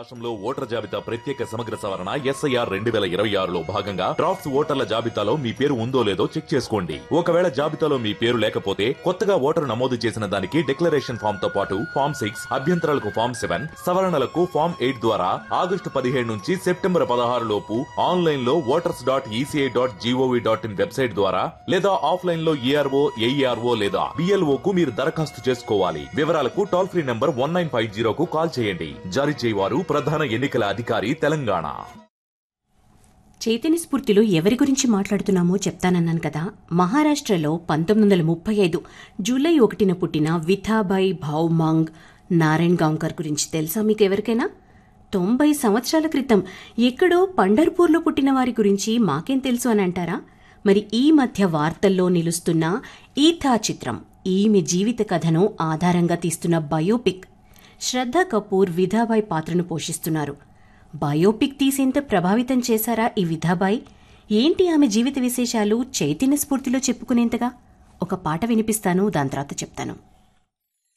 రాష్ట్రంలో ఓటర్ జాబితా ప్రత్యేక సమగ్ర సవరణ ఎస్ఐఆర్ రెండు వేల ఇరవై ఆరులో భాగంగా డ్రాఫ్ట్స్ ఓటర్ల జాబితాలో మీ పేరు ఉందో లేదో చెక్ చేసుకోండి ఒకవేళ జాబితాలో మీ పేరు లేకపోతే కొత్తగా ఓటరు నమోదు చేసిన దానికి డిక్లరేషన్ ఫామ్ తో పాటు ఫామ్ సిక్స్ అభ్యంతరాలకు ఫామ్ సెవెన్ సవరణలకు ఫామ్ ఎయిట్ ద్వారా ఆగస్టు పదిహేడు నుంచి సెప్టెంబర్ పదహారు లోపు ఆన్లైన్ లో voters dot ECI dot GOV dot in website ద్వారా లేదా ఆఫ్లైన్ లో ఏఆర్ఓ ఏఈఆర్ఓ లేదా బిఎల్ఓ కు మీరు దరఖాస్తు చేసుకోవాలి వివరాలకు toll free number one nine five జీరోకు కాల్ చేయండి జారీ చేయవారు ప్రధాన ఎన్నికల అధికారి తెలంగాణ చైతన్య స్ఫూర్తిలో ఎవరి గురించి మాట్లాడుతున్నామో చెప్తానన్నాను కదా మహారాష్ట్రలో పంతొమ్మిది వందల ముప్పై ఐదు జూలై ఒకటిన పుట్టిన విథాబాయి భావ్మాంగ్ నారాయణ్ గాంకర్ గురించి తెలుసా మీకు ఎవరికైనా తొంభై సంవత్సరాల క్రితం ఎక్కడో పండర్పూర్లో పుట్టిన వారి గురించి మాకేం తెలుసు అని అంటారా మరి ఈ మధ్య వార్తల్లో నిలుస్తున్న ఈథా చిత్రం ఈమె జీవిత కథను ఆధారంగా తీస్తున్న బయోపిక్ శ్రద్ధ కపూర్ విధాబాయ్ పాత్రను పోషిస్తున్నారు బయోపిక్ తీసేంత ప్రభావితం చేశారా ఈ విధాబాయ్ ఏంటి ఆమె జీవిత విశేషాలు చైతన్య స్ఫూర్తిలో చెప్పుకునేంతగా ఒక పాట వినిపిస్తాను దాని తర్వాత చెప్తాను